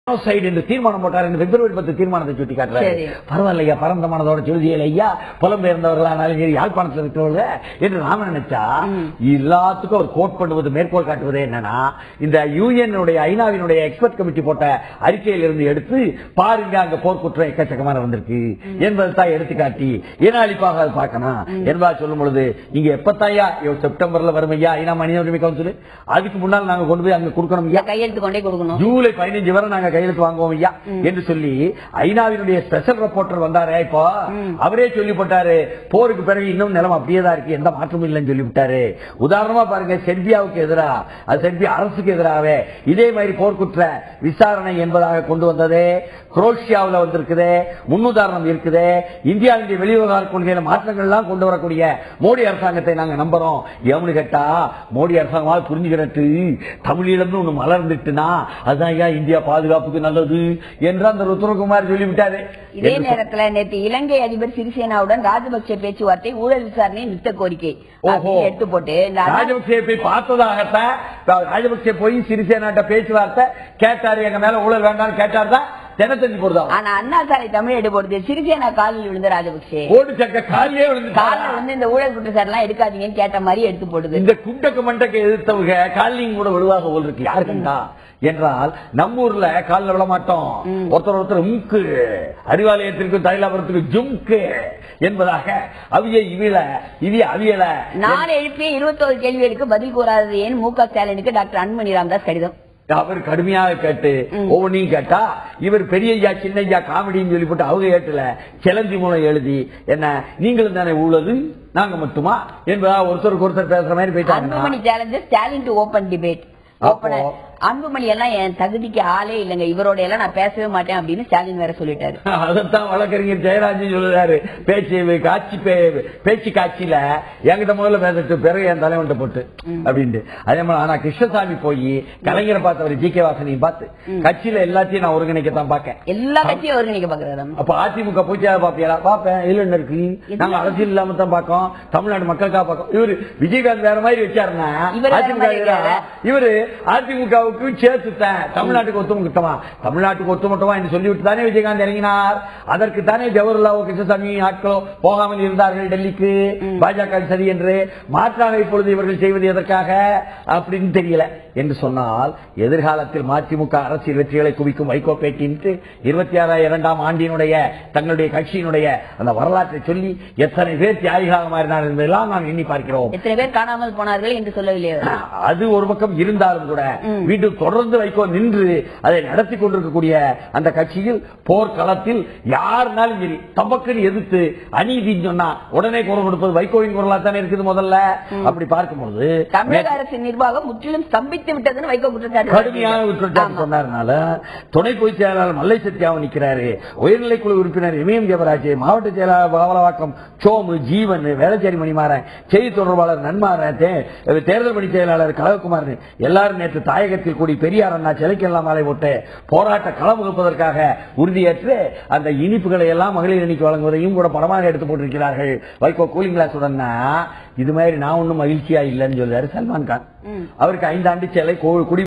Side என்று தீர்மானம் போட்டார் என்று பிப்ரவரி பத்து தீர்மானத்தை சுட்டி காட்டுறாரு சரி. பரவாயில்லையா பரந்த மனதோட சொல்லியல ஐயா புலம்பெயர்ந்தவர்களானாலும் சரி யாழ்ப்பாணத்தில் இருக்கிறவங்க என்று நாம நினைச்சா எல்லாத்துக்கும் அவர் கோட் பண்ணுவது மேற்கோள் காட்டுவது என்னன்னா இந்த யூஎன் ஐநாவினுடைய எக்ஸ்பர்ட் கமிட்டி போட்ட அறிக்கையில இருந்து எடுத்து பாருங்க அங்க போர்க்குற்றம் எக்கச்சக்கமான வந்திருக்கு என்பதை தான் எடுத்துக்காட்டி ஏனாளிப்பாக அதை பார்க்கணும் என்பதா சொல்லும் பொழுது நீங்க எப்பத்தாயா செப்டம்பர்ல வரும் ஐயா ஐநா மனித உரிமை கவுன்சில் அதுக்கு முன்னால் நாங்க கொண்டு போய் அங்க கொடுக்கணும் ஐயா கையெழுத்து கொண்டே கொடுக்கணும் ஜூலை பதினஞ்சு வரை நாங்க கையெழுத்து வாங்குவோம் ஐயா என்று சொல்லி ஐநாவினுடைய ஸ்பெஷல் ரிப்போர்ட்டர் வந்தாரே இப்போ அவரே சொல்லி போட்டாரு போருக்கு பிறகு இன்னும் நிலம் அப்படியே தான் இருக்கு எந்த மாற்றமும் இல்லைன்னு சொல்லி விட்டாரு உதாரணமா பாருங்க செர்பியாவுக்கு எதிரா அது செர்பியா அரசுக்கு எதிராகவே இதே மாதிரி போர்க்குற்ற விசாரணை என்பதாக கொண்டு வந்ததே குரோஷியாவுல வந்திருக்குதே முன்னுதாரணம் இருக்குதே இந்தியாவுடைய வெளிவிவகார கொள்கையில மாற்றங்கள் எல்லாம் கொண்டு வரக்கூடிய மோடி அரசாங்கத்தை நாங்க நம்புறோம் எவனு கேட்டா மோடி அரசாங்கமால் புரிஞ்சுக்கிறட்டு தமிழீழம்னு ஒண்ணு மலர்ந்துட்டுனா அதுதான் ஐயா இந்தியா பாதுகாப்புக்கு நல்லது என்று அந்த ருத்ரகுமார் சொல்லிவிட்டாரு இதே என்று நேரத்துல நேற்று இலங்கை அதிபர் சிறிசேனாவுடன் ராஜபக்சே பேச்சுவார்த்தை ஊழல் விசாரணை நிறுத்த கோரிக்கை ஓஹோ. அப்படின்னு எடுத்து போட்டு இந்த அண்ணா- ராஜபக்சே போய் பார்த்ததாகத்தான் ராஜபக்சே போய் சிறிசேனாட்ட பேச்சுவார்த்தை கேட்டாரு எங்க மேல ஊழல் வேண்டாம்னு கேட்டார் தான் தினத்தஞ்சு போடுதா ஆனா அண்ணா சாலை தமிழ் போடுது சிறிசேனா காலில் விழுந்த ராஜபக்சே ஓடு சக்க காலிலே விழுந்து காலில் வந்து இந்த ஊழல் குற்றச்சாட்டு எல்லாம் எடுக்காதீங்கன்னு கேட்ட மாதிரி எடுத்து போடுது இந்த குண்டக்கு மண்டக்கு எதிர்த்தவங்க காலிங் கூட விழுவாக போல் இருக்கு யாரு கண்டா என்றால் நம்ம ஊர்ல காலில் விழ மாட்டோம் ஒருத்தர் ஒருத்தர் உம்கு அறிவாலயத்திற்கு தைலாபுரத்துக்கு ஜும்கு என்பதாக அவிய இவில இவிய அவியல நான் எழுப்பிய இருபத்தோரு கேள்விகளுக்கு பதில் கூறாதது ஏன் மு க ஸ்டாலினுக்கு டாக்டர் அன்புமணி ராமதாஸ் கடிதம் அவர் கடுமையாக கேட்டு ஒவ்வொன்றையும் கேட்டா இவர் பெரிய ஐயா சின்ன ஐயா காமெடின்னு சொல்லி போட்டு அவங்க ஏட்டுல சிலந்தி மூலம் எழுதி என்ன நீங்களும் தானே உள்ளது நாங்க மட்டுமா என்பதா ஒருத்தருக்கு ஒருத்தர் பேசுற மாதிரி போயிட்டாங்க Anbumani challenge Stalin to open debate அப்போ- அன்புமணி எல்லாம் என் தகுதிக்கு ஆளே இல்லைங்க இவரோட எல்லாம் நான் பேசவே மாட்டேன் அப்படின்னு ஸ்டாலின் வேற சொல்லிட்டாரு அதைத்தான் வழக்கறிஞர் ஜெயராஜன் சொல்லுறாரு பேச்சு காட்சி பே- பேச்சு காட்சியில என்கிட்ட முதல்ல பேசிட்டு பிறகு என் தலைவன்ட்ட போட்டு அப்படின்ட்டு அதே மாதிரி ஆனா கிருஷ்ணசாமி போய் கலைஞரை பார்த்தவர் ஜி கே வாசனையும் பார்த்து கட்சியில எல்லாத்தையும் நான் ஒருங்கிணைக்கத்தான் பார்க்கேன் எல்லா கட்சியும் ஒருங்கிணைக்க பாக்குறாரு அப்ப அதிமுக போச்சு பாப்பியா பாப்பேன் இல்ல என்ன இருக்கு நாங்க அரசியல் இல்லாம தான் பாக்கோம் தமிழ்நாடு மக்களுக்காக பாக்கோம் இவரு விஜயகாந்த் வேற மாதிரி வச்சாருன்னா இவரு வேற அதிமுக மாதிரி எதிரா, இருக்காரு. இவரு அதிமுகவுக்கு சேர்த்துட்டேன் தமிழ்நாட்டுக்கு ஒத்துமுட்டமா தமிழ்நாட்டுக்கு ஒத்துமுட்டமா என்று சொல்லிவிட்டு தானே விஜயகாந்த் இறங்கினார் அதற்கு தானே ஜவஹர்லால் கிருஷ்ணசாமி ஆட்களோ போகாமல் இருந்தார்கள் டெல்லிக்கு பாஜக சரி என்று மாற்றாக இப்பொழுது இவர்கள் செய்வது எதற்காக அப்படின்னு தெரியல என்று சொன்னால் எதிர்காலத்தில் மதிமுக அரசியல் வெற்றிகளை குவிக்கும் வைகோ பேட்டின்ட்டு இருபத்தி ஆறாம் இரண்டாம் ஆண்டினுடைய தங்களுடைய கட்சியினுடைய அந்த வரலாற்றை சொல்லி எத்தனை பேர் தியாகிகளாக மாறினார் என்பதெல்லாம் நாம் எண்ணி பார்க்கிறோம் எத்தனை பேர் காணாமல் போனார்கள் என்று சொல்லவில்லை அவர். அது ஒரு பக்கம் இருந்தாலும் கூட மீண்டும் தொடர்ந்து வைகோ நின்று அதை நடத்தி கொண்டிருக்கக்கூடிய அந்த கட்சியில் போர்க்களத்தில் யாருனாலும் சரி தமக்குன்னு எதிர்த்து அநீதின்னு சொன்னா உடனே குரல் கொடுப்பது வைகோவின் குரலா தானே இருக்குது முதல்ல அப்படி பார்க்கும்போது தமிழக அரசின் நிர்வாகம் முற்றிலும் ஸ்தம்பித்து விட்டதுன்னு வைகோ குற்றச்சாட்டு கடுமையான குற்றச்சாட்டு ஆமா. சொன்னார்னால துணை பொதுச் செயலாளர் மல்லை சத்யாவும் நிக்கிறாரு உயர்நிலைக்குழு உறுப்பினர் இமயம் தேவராஜ் மாவட்ட செயலாளர் பாவலவாக்கம் சோமு ஜீவன் வேளச்சேரி மணிமாறன் செய்தி தொடர்பாளர் நன்மாறன் தே- தேர்தல் பணி செயலாளர் கலககுமார் எல்லாரும் நேற்று தாயகத்தில் கூடி பெரியார் அண்ணா சிலைக்கெல்லாம் மாலை போட்டு போராட்ட களம் வகுப்பதற்காக உறுதியேற்று அந்த இனிப்புகளை எல்லாம் மகளிர் அணிக்கு வழங்குவதையும் கூட படமாக எடுத்து போட்டிருக்கிறார்கள் வைகோ கூலிங் கிளாஸ் உடனே இது மாதிரி நான் ஒன்னும் மகிழ்ச்சியா இல்லைன்னு சொல்றாரு சல்மான் கான் அவருக்கு ஐந்தாண்டு சிலை கோ- குடி